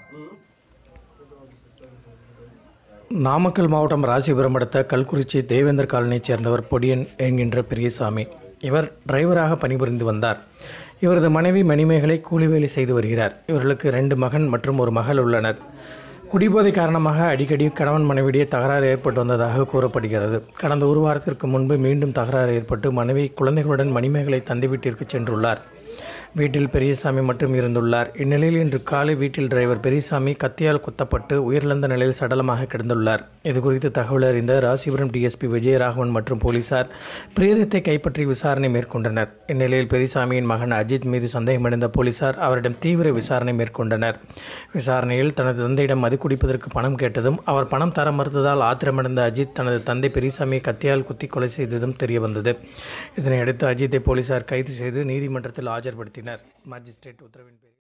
நாமக்கல் மாவட்டம் ராசிபுரம் அடுத்த கல்குறிச்சி தேவேந்தர் காலனியைச் சேர்ந்தவர் பொடியன் என்கின்ற பெரியசாமி இவர் டிரைவராக பணிபுரிந்து வந்தார் இவரது மனைவி மணிமேகலை கூலி வேலை செய்து வருகிறார் இவர்களுக்கு ரெண்டு மகன் மற்றும் ஒரு மகள் உள்ளனர் குடிபோதை காரணமாக அடிக்கடி கணவன் மனைவியிடையே தகராறு ஏற்பட்டு வந்ததாக கூறப்படுகிறது கடந்த ஒரு வாரத்திற்கு முன்பு மீண்டும் தகராறு ஏற்பட்டு மனைவி குழந்தைகளுடன் மணிமேகலை தந்தை வீட்டிற்கு சென்றுள்ளார் வீட்டில் பெரியசாமி மட்டும் இருந்துள்ளார் இந்நிலையில் இன்று காலை வீட்டில் டிரைவர் பெரியசாமி கத்தியால் குத்தப்பட்டு உயிரிழந்த நிலையில் சடலமாக கிடந்துள்ளார் இது குறித்து தகவல் அறிந்த ராசிபுரம் டிஎஸ்பி விஜயராகவன் மற்றும் போலீசார் பிரேதத்தை கைப்பற்றி விசாரணை மேற்கொண்டனர் இந்நிலையில் பெரியசாமியின் மகன் அஜித் மீது சந்தேகமடைந்த போலீசார் அவரிடம் தீவிர விசாரணை மேற்கொண்டனர் விசாரணையில் தனது தந்தையிடம் மது குடிப்பதற்கு பணம் கேட்டதும் அவர் பணம் தர மறுத்ததால் ஆத்திரமடைந்த அஜித் தனது தந்தை பெரியசாமியை கத்தியால் குத்தி கொலை செய்ததும் தெரியவந்தது இதனையடுத்து அஜித்தை போலீசார் கைது செய்து நீதிமன்றத்தில் ஆஜர்படுத்தினர் மாஜிஸ்ட்ரேட் உத்தரவின் பேரில்